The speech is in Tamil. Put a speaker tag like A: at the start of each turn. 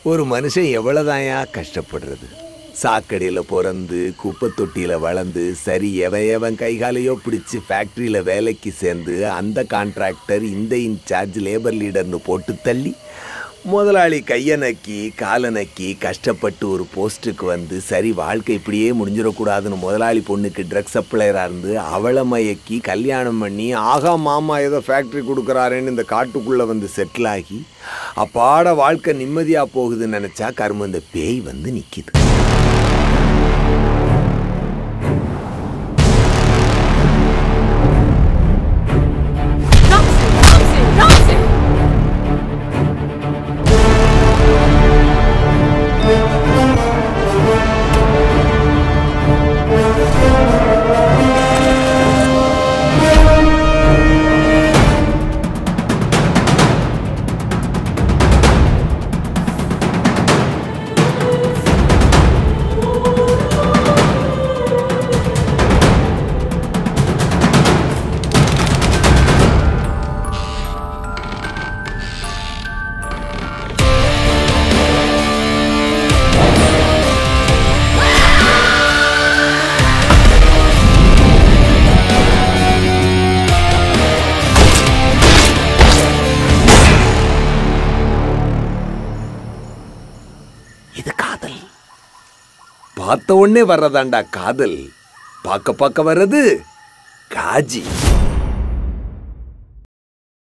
A: ஒரு மனுஷன் எவ்வளோதாயா கஷ்டப்படுறது சாக்கடையில் பிறந்து குப்பை தொட்டியில் வளர்ந்து சரி எவன் எவன் கைகாலையோ பிடிச்சி ஃபேக்ட்ரியில் வேலைக்கு சேர்ந்து அந்த கான்ட்ராக்டர் இந்த இன்சார்ஜ் லேபர் லீடர்னு போட்டு தள்ளி முதலாளி கையை நக்கி காலை நக்கி கஷ்டப்பட்டு ஒரு போஸ்ட்டுக்கு வந்து சரி வாழ்க்கை இப்படியே முடிஞ்சிடக்கூடாதுன்னு முதலாளி பொண்ணுக்கு ட்ரக் சப்ளையராக இருந்து அவளை மயக்கி கல்யாணம் பண்ணி ஆகா மாமா ஏதோ ஃபேக்ட்ரி கொடுக்குறாருன்னு இந்த காட்டுக்குள்ளே வந்து செட்டில் ஆகி அப்பாட வாழ்க்கை நிம்மதியாக போகுதுன்னு நினச்சா கரும்பு இந்த பேய் வந்து நிற்கிது
B: Ramsey! Ramsey! Ramsey!
A: இது காதல் பார்த்த உடனே வர்றதாண்டா காதல் பார்க்க பார்க்க வர்றது காஜி